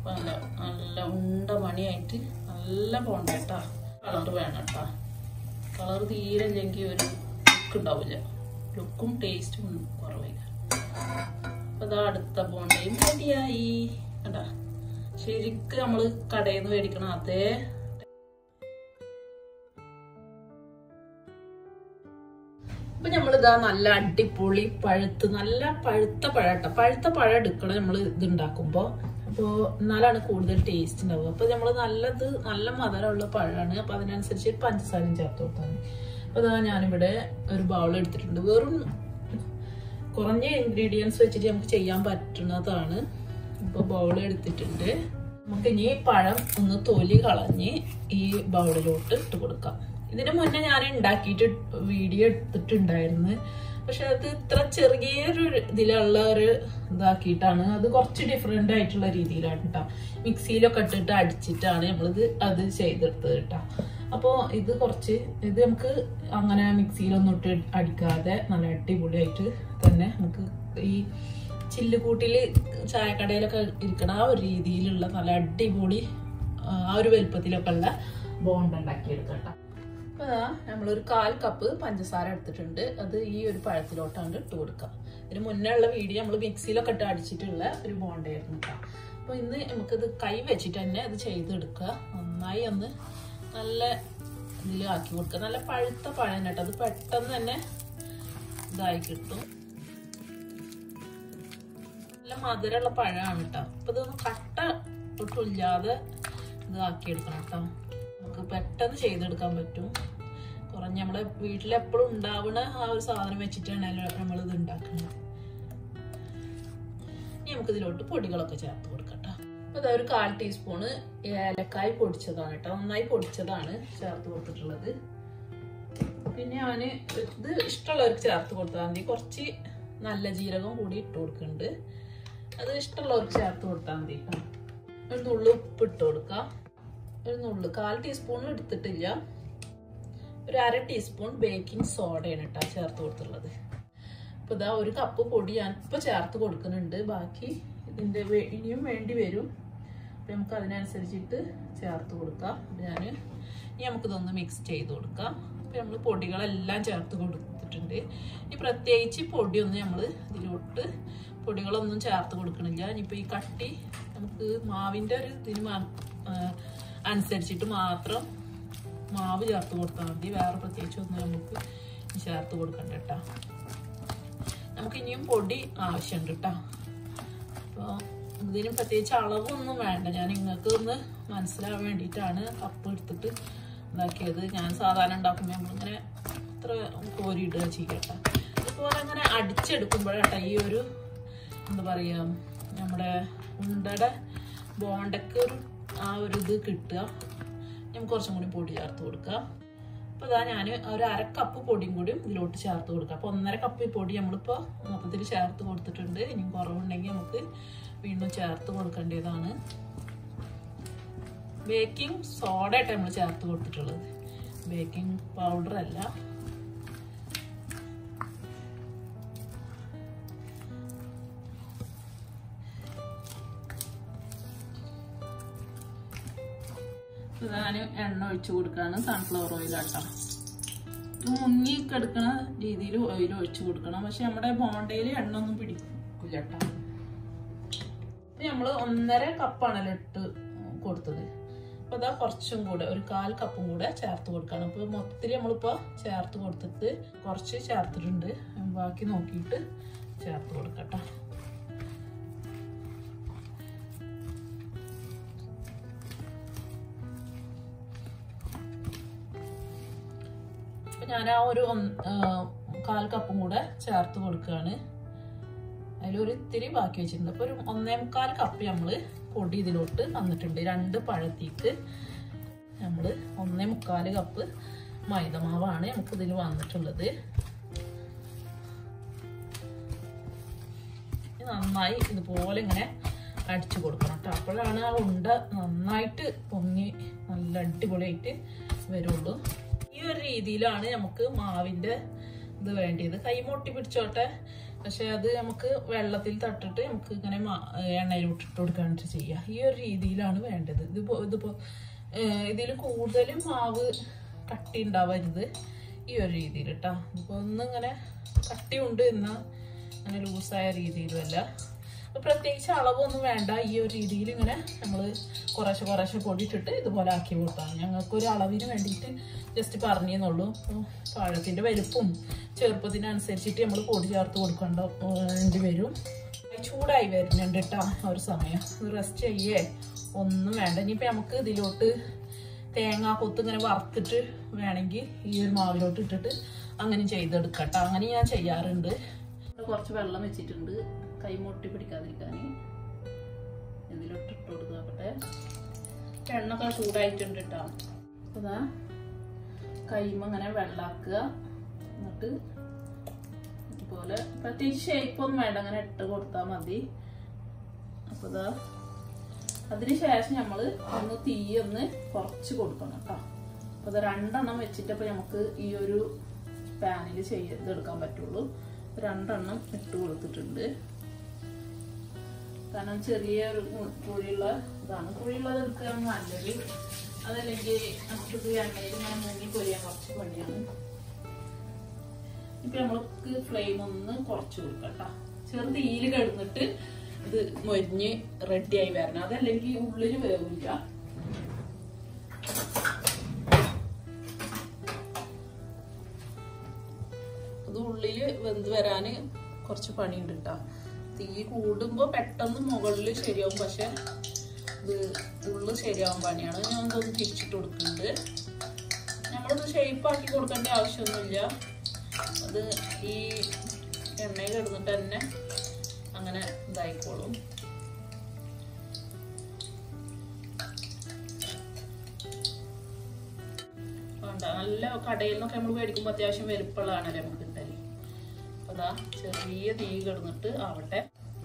അപ്പൊ നല്ല നല്ല ഉണ്ട മണിയായിട്ട് നല്ല പോണ്ട കേട്ടാ കളർ വേണം കേട്ടാ കളർ തീരെ ഇല്ലെങ്കിൽ ഒരു ലുക്ക് ഉണ്ടാവില്ല ലുക്കും ടേസ്റ്റും കുറവില്ല അപ്പൊ ഇതാ അടുത്ത ബോണ്ടയും റെഡിയായി കണ്ടാ ശരിക്കും നമ്മള് കടയിൽ നിന്ന് മേടിക്കണം അതേ അപ്പൊ നമ്മളിതാ നല്ല അടിപൊളി പഴുത്ത് നല്ല പഴുത്ത പഴം കേട്ടോ പഴുത്ത പഴം എടുക്കണം നമ്മൾ ഇത് ഉണ്ടാക്കുമ്പോ അപ്പോൾ എന്നാലാണ് കൂടുതൽ ടേസ്റ്റ് ഉണ്ടാവുക അപ്പൊ നമ്മൾ നല്ലത് നല്ല മധുരമുള്ള പഴമാണ് അപ്പൊ അതിനനുസരിച്ച് പഞ്ചസാരയും ചേർത്ത് കൊടുത്താൽ മതി അപ്പൊ ഇതാ ഞാനിവിടെ ഒരു ബൗൾ എടുത്തിട്ടുണ്ട് വെറും കുറഞ്ഞ ഇൻഗ്രീഡിയൻസ് വെച്ചിട്ട് നമുക്ക് ചെയ്യാൻ പറ്റുന്നതാണ് ഇപ്പൊ ബൗൾ എടുത്തിട്ടുണ്ട് നമുക്ക് ഇനി പഴം ഒന്ന് തൊലി കളഞ്ഞ് ഈ ബൗളിലോട്ട് ഇട്ട് കൊടുക്കാം ഇതിന് മുന്നേ ഞാൻ ഉണ്ടാക്കിയിട്ട് വീഡിയോ എടുത്തിട്ടുണ്ടായിരുന്നു പക്ഷെ അത് ഇത്ര ചെറിയൊരു ഇതിലുള്ള ഒരു ഇതാക്കിയിട്ടാണ് അത് കുറച്ച് ഡിഫറെന്റ് ആയിട്ടുള്ള രീതിയിലാണ് കേട്ടോ മിക്സിയിലൊക്കെ ഇട്ടിട്ട് അടിച്ചിട്ടാണ് നമ്മളിത് അത് ചെയ്തെടുത്തത് കേട്ടോ അപ്പോൾ ഇത് കുറച്ച് ഇത് നമുക്ക് അങ്ങനെ മിക്സിയിലൊന്നും ഇട്ട് അടിക്കാതെ നല്ല അടിപൊളിയായിട്ട് തന്നെ നമുക്ക് ഈ ചില്ലുകൂട്ടിൽ ചായക്കടയിലൊക്കെ ഇരിക്കണ ആ ഒരു രീതിയിലുള്ള നല്ല അടിപൊളി ആ ഒരു വലുപ്പത്തിലൊക്കെ ഉള്ള ബോണ്ട് ഉണ്ടാക്കി എടുക്കട്ടോ അപ്പൊ നമ്മളൊരു കാൽ കപ്പ് പഞ്ചസാര എടുത്തിട്ടുണ്ട് അത് ഈ ഒരു പഴത്തിലോട്ടാണ് ഇട്ട് കൊടുക്കുക ഇതിന് മുന്നേ ഉള്ള വീഡിയോ നമ്മൾ മിക്സിയിലൊക്കെ ഇട്ട് അടിച്ചിട്ടുള്ള ഒരു ബോണ്ടായിരുന്നു കേട്ടോ അപ്പൊ ഇന്ന് നമുക്കിത് കൈ വെച്ചിട്ട് തന്നെ അത് ചെയ്തെടുക്കുക നന്നായി ഒന്ന് നല്ല ഇതിൽ ആക്കി കൊടുക്കുക നല്ല പഴുത്ത പഴം കേട്ടോ അത് പെട്ടെന്ന് തന്നെ ഇതായി കിട്ടും നല്ല മധുരമുള്ള പഴമാണ് കേട്ടോ അപ്പൊ ഇതൊന്ന് കട്ട ഒട്ടുമില്ലാതെ ഇതാക്കി എടുക്കണം കേട്ടോ നമുക്ക് പെട്ടെന്ന് ചെയ്തെടുക്കാൻ പറ്റും കുറഞ്ഞ നമ്മളെ വീട്ടിലെപ്പോഴും ഉണ്ടാവുന്ന ആ ഒരു സാധനം വെച്ചിട്ടാണല്ലോ നമ്മൾ ഇത് ഉണ്ടാക്കുന്നത് ഇനി നമുക്ക് ഇതിലോട്ട് പൊടികളൊക്കെ ചേർത്ത് കൊടുക്കട്ടോ അപ്പൊ ഇതാ ഒരു കാൽ ടീസ്പൂണ് ഏലക്കായ് പൊടിച്ചതാണ് കേട്ടോ നന്നായി പൊടിച്ചതാണ് ചേർത്ത് കൊടുത്തിട്ടുള്ളത് പിന്നെ ഞാന് ഇത് ഇഷ്ടമുള്ളവർക്ക് ചേർത്ത് കൊടുത്താൽ മതി കുറച്ച് നല്ല ജീരകം കൂടി ഇട്ട് കൊടുക്കുന്നുണ്ട് അത് ഇഷ്ടമുള്ളവർക്ക് ചേർത്ത് കൊടുത്താൽ മതി കേട്ടോ ഒരു നുള്ളു ഉപ്പ് ഇട്ട് കൊടുക്കാം ഒരു നുള്ളു കാൽ ടീസ്പൂൺ എടുത്തിട്ടില്ല ഒരു അര ടീസ്പൂൺ ബേക്കിംഗ് സോഡയാണ് കേട്ടോ ചേർത്ത് കൊടുത്തുള്ളത് അപ്പോൾ ഇതാ ഒരു കപ്പ് പൊടി ഞാൻ ഇപ്പോൾ ചേർത്ത് കൊടുക്കുന്നുണ്ട് ബാക്കി ഇതിൻ്റെ ഇനിയും വേണ്ടി വരും അപ്പം നമുക്ക് അതിനനുസരിച്ചിട്ട് ചേർത്ത് കൊടുക്കാം ഞാൻ ഇനി നമുക്കിതൊന്ന് മിക്സ് ചെയ്ത് കൊടുക്കാം അപ്പം നമ്മൾ പൊടികളെല്ലാം ചേർത്ത് കൊടുത്തിട്ടുണ്ട് ഇനി പ്രത്യേകിച്ച് പൊടിയൊന്നും നമ്മൾ ഇതിലോട്ട് പൊടികളൊന്നും ചേർത്ത് കൊടുക്കണില്ല ഇനിയിപ്പോൾ ഈ കട്ടി നമുക്ക് മാവിൻ്റെ ഒരു ഇതിന് അനുസരിച്ചിട്ട് മാത്രം മാവ് ചേർത്ത് കൊടുത്താൽ മതി വേറെ പ്രത്യേകിച്ച് ഒന്നും നമുക്ക് ചേർത്ത് കൊടുക്കണ്ട കേട്ടോ നമുക്ക് ഇനിയും പൊടി ആവശ്യമുണ്ട് കേട്ടോ അപ്പോൾ ഇതിന് പ്രത്യേകിച്ച് അളവൊന്നും വേണ്ട ഞാൻ നിങ്ങൾക്ക് ഒന്ന് മനസ്സിലാവാൻ വേണ്ടിയിട്ടാണ് കപ്പ് എടുത്തിട്ട് ഉണ്ടാക്കിയത് ഞാൻ സാധാരണ ഉണ്ടാക്കുമ്പോൾ നമ്മളിങ്ങനെ ഇത്ര കോരിയിടുക ചെയ്യട്ടോ ഇതുപോലെ അങ്ങനെ അടിച്ചെടുക്കുമ്പോഴാട്ടോ ഈ ഒരു എന്താ പറയുക നമ്മുടെ ഉണ്ടയുടെ ബോണ്ടയ്ക്ക് ഒരു ആ ഒരു ഇത് കിട്ടുക നമുക്ക് കുറച്ചും കൂടി പൊടി ചേർത്ത് കൊടുക്കുക അപ്പോൾ ഇതാ ഞാൻ ഒരു അര കപ്പ് പൊടിയും കൂടിയും ഇതിലോട്ട് ചേർത്ത് കൊടുക്കുക അപ്പോൾ ഒന്നര കപ്പ് പൊടി നമ്മളിപ്പോൾ മൊത്തത്തിൽ ചേർത്ത് കൊടുത്തിട്ടുണ്ട് ഇനി കുറവുണ്ടെങ്കിൽ നമുക്ക് വീണ്ടും ചേർത്ത് കൊടുക്കേണ്ടതാണ് ബേക്കിംഗ് സോഡ ആയിട്ട് നമ്മൾ ചേർത്ത് കൊടുത്തിട്ടുള്ളത് ബേക്കിംഗ് പൗഡർ അല്ല ഞാൻ എണ്ണ ഒഴിച്ചു കൊടുക്കുകയാണ് സൺഫ്ലവർ ഓയിൽ ആട്ടോ മുങ്ങി കിടക്കണ രീതിയിൽ ഓയിൽ ഒഴിച്ചു കൊടുക്കണം പക്ഷെ നമ്മുടെ ബോണ്ടയിൽ എണ്ണ ഒന്നും പിടിക്കില്ല കേട്ടോ നമ്മൾ ഒന്നര കപ്പാണല്ലോ ഇട്ട് കൊടുത്തത് അപ്പൊ അതാ കുറച്ചും കൂടെ ഒരു കാൽ കപ്പും കൂടെ ചേർത്ത് കൊടുക്കണം അപ്പൊ മൊത്തത്തിൽ നമ്മളിപ്പോ ചേർത്ത് കൊടുത്തിട്ട് കുറച്ച് ചേർത്തിട്ടുണ്ട് ബാക്കി നോക്കിയിട്ട് ചേർത്ത് കൊടുക്കട്ടോ അപ്പൊ ഞാൻ ആ ഒരു കാൽ കപ്പും കൂടെ ചേർത്ത് കൊടുക്കുകയാണ് അതിലൊരു ഇത്തിരി ബാക്കി വെച്ചിട്ടുണ്ട് അപ്പോൾ ഒരു ഒന്നേ മുക്കാൽ കപ്പ് നമ്മൾ പൊടി ഇതിലോട്ട് വന്നിട്ടുണ്ട് രണ്ട് പഴത്തേക്ക് നമ്മൾ ഒന്നേ മുക്കാൽ കപ്പ് മൈദമാവാണ് നമുക്ക് ഇതിൽ വന്നിട്ടുള്ളത് നന്നായി ഇതുപോലെ ഇങ്ങനെ അടിച്ചു കൊടുക്കണം കേട്ടോ അപ്പോഴാണ് ആ ഉണ്ട നന്നായിട്ട് പൊങ്ങി നല്ല അടിപൊളിയായിട്ട് വരുള്ളൂ ഈ ഒരു രീതിയിലാണ് നമുക്ക് മാവിൻ്റെ ഇത് വേണ്ടിയത് കൈ മുട്ടി പിടിച്ചോട്ടെ പക്ഷെ അത് നമുക്ക് വെള്ളത്തിൽ തട്ടിട്ട് നമുക്ക് ഇങ്ങനെ എണ്ണയിലോട്ട് ഇട്ട് കൊടുക്കാനായിട്ട് ചെയ്യാം ഈ ഒരു രീതിയിലാണ് വേണ്ടത് ഇതിപ്പോ ഇതിപ്പോ ഇതിൽ കൂടുതലും മാവ് കട്ടി ഉണ്ടാവരുത് ഈ ഒരു രീതിയിൽ കേട്ടോ ഇതിപ്പോ ഒന്നിങ്ങനെ കട്ടിയുണ്ട് എന്നാൽ അങ്ങനെ ലൂസായ രീതിയിലുമല്ല അപ്പൊ പ്രത്യേകിച്ച് അളവൊന്നും വേണ്ട ഈ ഒരു രീതിയിൽ ഇങ്ങനെ നമ്മൾ കുറേശ്ശെ കുറേശ്ശെ പൊടിയിട്ടിട്ട് ഇതുപോലെ ആക്കി കൊടുത്താണ് ഞങ്ങൾക്ക് ഒരു അളവിന് വേണ്ടിയിട്ട് ജസ്റ്റ് പറഞ്ഞെന്നുള്ളൂ പഴത്തിന്റെ വലുപ്പവും ചെറുപ്പത്തിനനുസരിച്ചിട്ട് നമ്മൾ പൊടി ചേർത്ത് കൊടുക്കേണ്ട വേണ്ടി വരും ചൂടായി വരുന്നുണ്ട് കേട്ടോ ആ ഒരു സമയം റെസ്റ്റ് ചെയ്യേ ഒന്നും വേണ്ട ഇനിയിപ്പോൾ നമുക്ക് ഇതിലോട്ട് തേങ്ങ കൊത്ത് ഇങ്ങനെ വറുത്തിട്ട് വേണമെങ്കിൽ ഈ ഒരു മാവിലോട്ട് ഇട്ടിട്ട് അങ്ങനെ ചെയ്തെടുക്കട്ടോ അങ്ങനെ ഞാൻ ചെയ്യാറുണ്ട് കുറച്ച് വെള്ളം വെച്ചിട്ടുണ്ട് കൈ മുട്ടി പിടിക്കാതിരിക്കാൻ ഇതിലോട്ട് ഇട്ട് കൊടുക്കട്ടെ എണ്ണൊക്കെ ചൂടായിട്ടുണ്ട് കേട്ടോ അതാ കൈമ ഇങ്ങനെ വെള്ളാക്കുക എന്നിട്ട് ഇതുപോലെ പ്രത്യേകിച്ച് ഷേപ്പൊന്നും വേണ്ട അങ്ങനെ ഇട്ട് കൊടുത്താൽ മതി അപ്പോൾ ഇതാ അതിന് ശേഷം നമ്മൾ ഒന്ന് തീ ഒന്ന് കുറച്ച് കൊടുക്കണം കേട്ടോ അപ്പോൾ അത് രണ്ടെണ്ണം വെച്ചിട്ട് അപ്പോൾ നമുക്ക് ഈ ഒരു പാനിൽ ചെയ്തെടുക്കാൻ പറ്റുള്ളൂ രണ്ടെണ്ണം ഇട്ട് കൊടുത്തിട്ടുണ്ട് കാരണം ചെറിയ ഒരു കുഴിയുള്ള ഇതാണ് കുഴിയുള്ളത് എടുക്കുക നല്ലത് അതല്ലെങ്കിൽ നമുക്കിത് എണ്ണയിൽ ഇങ്ങനെ മുങ്ങി പൊരിയാൻ കുറച്ച് പണിയാണ് ഇപ്പൊ നമ്മൾക്ക് ഫ്ലെയിം ഒന്ന് കുറച്ച് കൊടുക്കാം കേട്ടോ ചെറുതീയിൽ കിടന്നിട്ട് ഇത് മൊരിഞ്ഞ് റെഡിയായി വരണം അതല്ലെങ്കിൽ ഉള്ളിൽ വേവില്ല അത് ഉള്ളില് വെന്ത് വരാന് കുറച്ച് പണിയുണ്ട് കേട്ടോ തീ കൂടുമ്പോ പെട്ടെന്ന് മുകളിൽ ശരിയാവും പക്ഷെ ഇത് ഉള്ളു ശരിയാവാൻ പണിയാണ് ഞാൻ ഇതൊന്ന് തിരിച്ചിട്ട് കൊടുക്കുന്നുണ്ട് നമ്മളിത് ഷേപ്പാക്കി കൊടുക്കേണ്ട ആവശ്യമൊന്നുമില്ല അത് ഈ എണ്ണയിൽ കിടന്നിട്ട് തന്നെ അങ്ങനെ ഇതായിക്കോളും വേണ്ട നല്ല കടയിൽ നിന്നൊക്കെ നമ്മൾ മേടിക്കുമ്പോൾ അത്യാവശ്യം വലുപ്പമുള്ളതാണല്ലേ നമുക്ക് കിട്ടല് അപ്പൊ അതാ ചെറിയ തീ കിടന്നിട്ട് ആവട്ടെ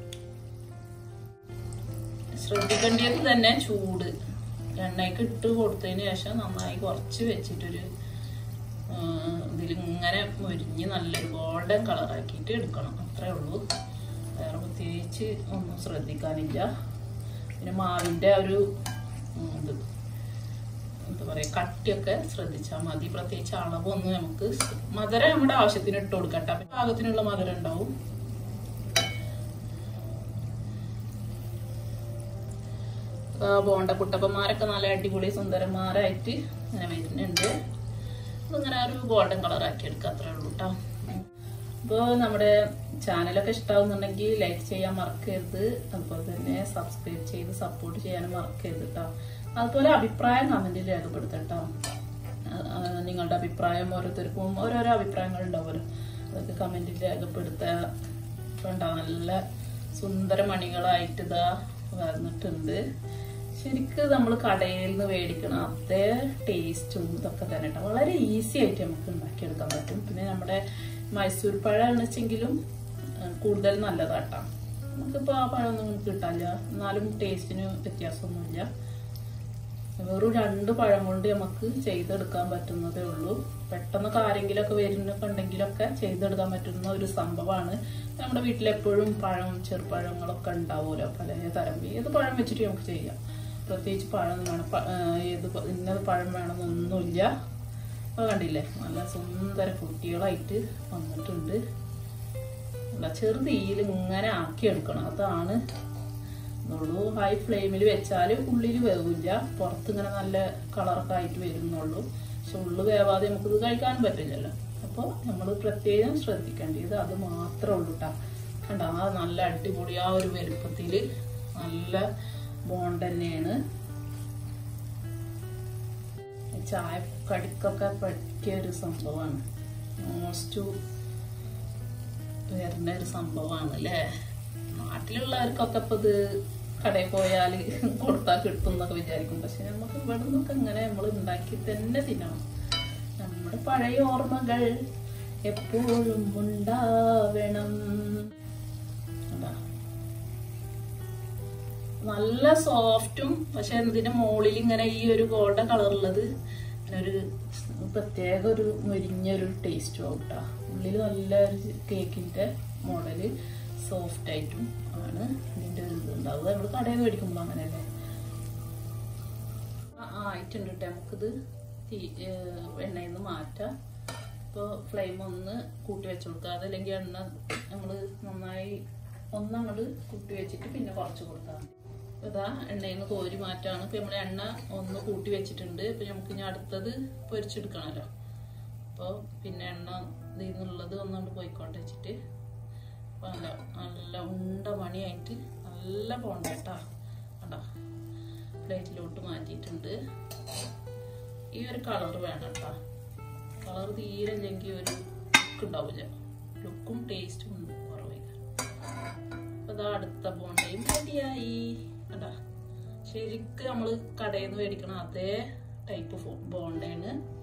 ശ്രദ്ധിക്കേണ്ടത് തന്നെ ചൂട് എണ്ണയ്ക്ക് ഇട്ട് കൊടുത്തതിന് ശേഷം നന്നായി കുറച്ച് വെച്ചിട്ടൊരു ഇതിലിങ്ങനെ മുരിഞ്ഞ് നല്ലൊരു ഗോൾഡൻ കളറാക്കിയിട്ട് എടുക്കണം അത്രേ ഉള്ളൂ വേറെ പ്രത്യേകിച്ച് ഒന്നും ശ്രദ്ധിക്കാനില്ല പിന്നെ മാവിൻ്റെ ഒരു ഉം, ഇത് എന്താ പറയുക കട്ടിയൊക്കെ ശ്രദ്ധിച്ചാൽ മതി പ്രത്യേകിച്ച് അളവൊന്നും നമുക്ക് മധുരം നമ്മുടെ ആവശ്യത്തിന് ഇട്ട് കൊടുക്കട്ടെ അപ്പൊ പാകത്തിനുള്ള മധുരം ഉണ്ടാവും ആ, ബോണ്ട കുട്ടപ്പന്മാരൊക്കെ നല്ല അടിപൊളി സുന്ദരന്മാരായിട്ട് ഇങ്ങനെ വരുന്നുണ്ട് അതിങ്ങനെ ഒരു ഗോൾഡൻ കളർ ആക്കി എടുക്കുക അത്രേ ഉള്ളൂ കേട്ടോ അപ്പോൾ നമ്മുടെ ചാനലൊക്കെ ഇഷ്ടമാവുന്നുണ്ടെങ്കിൽ ലൈക്ക് ചെയ്യാൻ മറക്കരുത് അതുപോലെ തന്നെ സബ്സ്ക്രൈബ് ചെയ്ത് സപ്പോർട്ട് ചെയ്യാനും മറക്കരുത് കേട്ടോ അതുപോലെ അഭിപ്രായം കമന്റിൽ രേഖപ്പെടുത്തട്ടോ നിങ്ങളുടെ അഭിപ്രായം ഓരോരുത്തർക്കും ഓരോരോ അഭിപ്രായങ്ങൾ ഉണ്ടാവുമല്ലോ അതൊക്കെ കമന്റിൽ രേഖപ്പെടുത്തുക കണ്ട നല്ല സുന്ദര മണികളായിട്ട് ഇതാ വന്നിട്ടുണ്ട് ശരിക്കും നമ്മൾ കടയിൽ നിന്ന് മേടിക്കണ അതേ ടേസ്റ്റും ഇതൊക്കെ തന്നെ ട്ടോ. വളരെ ഈസി ആയിട്ട് നമുക്ക് ഉണ്ടാക്കിയെടുക്കാൻ പറ്റും പിന്നെ നമ്മുടെ മൈസൂർ പഴമാണ് വെച്ചെങ്കിലും ഏഹ്, കൂടുതൽ നല്ലതാട്ടാ നമുക്കിപ്പോൾ ആ പഴമൊന്നും കിട്ടാനില്ല എന്നാലും ടേസ്റ്റിന് വ്യത്യാസമൊന്നുമില്ല വെറും രണ്ട് പഴം കൊണ്ട് നമുക്ക് ചെയ്തെടുക്കാൻ പറ്റുന്നതേ ഉള്ളൂ പെട്ടെന്നൊക്കെ ആരെങ്കിലുമൊക്കെ വരുന്നൊക്കെ ഉണ്ടെങ്കിലൊക്കെ ചെയ്തെടുക്കാൻ പറ്റുന്ന ഒരു സംഭവമാണ് നമ്മുടെ വീട്ടിലെപ്പോഴും പഴം ചെറുപഴങ്ങളൊക്കെ ഉണ്ടാവുമല്ലോ പല തരം ഏത് പഴം വെച്ചിട്ട് നമുക്ക് ചെയ്യാം പ്രത്യേകിച്ച് പഴം വേണം പ- ആ, ഏത് പ- ഇന്നത് പഴം വേണമെന്നൊന്നുമില്ല അത് കണ്ടില്ലേ നല്ല സുന്ദര കുട്ടികളായിട്ട് വന്നിട്ടുണ്ട് അല്ല ചെറുതീയിൽ ഇങ്ങനെ ആക്കിയെടുക്കണം അതാണ് എന്നുള്ളൂ ഹൈ ഫ്ലെയിമിൽ വെച്ചാൽ ഉള്ളിൽ വേവില്ല പുറത്ത് ഇങ്ങനെ നല്ല കളറൊക്കെ ആയിട്ട് വരുന്നുള്ളൂ പക്ഷെ ഉള്ളു വേവാതെ നമുക്കിത് കഴിക്കാനും പറ്റില്ലല്ലോ അപ്പോൾ നമ്മൾ പ്രത്യേകം ശ്രദ്ധിക്കേണ്ടത് അത് മാത്രമേ ഉള്ളൂ കേട്ടോ കണ്ട ആ നല്ല അടിപൊളി ആ ഒരു വലുപ്പത്തിൽ നല്ല ബോണ്ട് തന്നെയാണ് ചായ കടിക്കൊക്കെ പറ്റിയ ഒരു സംഭവമാണ് മോസ്റ്റ് വരുന്ന ഒരു സംഭവമാണ് അല്ലേ നാട്ടിലുള്ളവർക്കൊക്കെ ഇപ്പൊ ഇത് കടയിൽ പോയാൽ കൊടുത്താൽ കിട്ടും എന്നൊക്കെ വിചാരിക്കും പക്ഷെ നമുക്ക് ഇവിടെ നിന്നൊക്കെ ഇങ്ങനെ നമ്മൾ ഉണ്ടാക്കി തന്നെ തിന്നണം നമ്മുടെ പഴയ ഓർമ്മകൾ എപ്പോഴും ഉണ്ടാവണം കണ്ടാ? നല്ല സോഫ്റ്റും പക്ഷെ ഇതിന്റെ മുകളിൽ ഇങ്ങനെ ഈ ഒരു ഗോൾഡൻ കളറുള്ളത് ഇങ്ങനെ ഒരു പ്രത്യേക ഒരു മുരിഞ്ഞ ഒരു ടേസ്റ്റും ആവും കേട്ടോ ഉള്ളിൽ നല്ല ഒരു കേക്കിന്റെ മോഡല് സോഫ്റ്റ് ആയിട്ടും ആണ് ഇതിൻ്റെ ഒരു ഇത് ഉണ്ടാവുക നമ്മൾ കടയിൽ നിന്ന് മേടിക്കുമ്പോൾ അങ്ങനെയല്ലേ ആ ആ, ആയിട്ടുണ്ട് കേട്ടോ നമുക്കിത് തീ എണ്ണയിൽ നിന്ന് മാറ്റാം ഇപ്പോൾ ഫ്ലെയിം ഒന്ന് കൂട്ടി വെച്ച് കൊടുക്കുക അതല്ലെങ്കിൽ എണ്ണ നമ്മൾ നന്നായി ഒന്നങ്ങോട്ട് കൂട്ടി വെച്ചിട്ട് പിന്നെ കുറച്ച് കൊടുത്താൽ മതി അപ്പോൾ ഇതാ എണ്ണയിൽ നിന്ന് കോരി മാറ്റാണ് ഇപ്പം നമ്മൾ എണ്ണ ഒന്ന് കൂട്ടി വെച്ചിട്ടുണ്ട് ഇപ്പം നമുക്ക് ഇനി അടുത്തത് പൊരിച്ചെടുക്കണമല്ലോ അപ്പോൾ പിന്നെ എണ്ണ ഇതിൽ നിന്നുള്ളത് ഒന്നുകൊണ്ട് പോയിക്കോട്ടെ വെച്ചിട്ട് അപ്പോൾ നല്ല നല്ല ഉണ്ട മണിയായിട്ട് നല്ല പോണ്ട കേട്ടോ കണ്ടോ പ്ലേറ്റിലോട്ട് മാറ്റിയിട്ടുണ്ട് ഈ ഒരു കളർ വേണം കേട്ടോ കളർ തീരെ ഇല്ലെങ്കിൽ ഒരു ലുക്ക് ഉണ്ടാവില്ല ലുക്കും ടേസ്റ്റും കുറവായി അപ്പോൾ ഇതാ അടുത്ത ബോണ്ടയും റെഡിയായി കണ്ടാ ശരിക്കും നമ്മൾ കടയിൽ നിന്ന് മേടിക്കണ അതേ ടൈപ്പ് ബോണ്ടയാണ്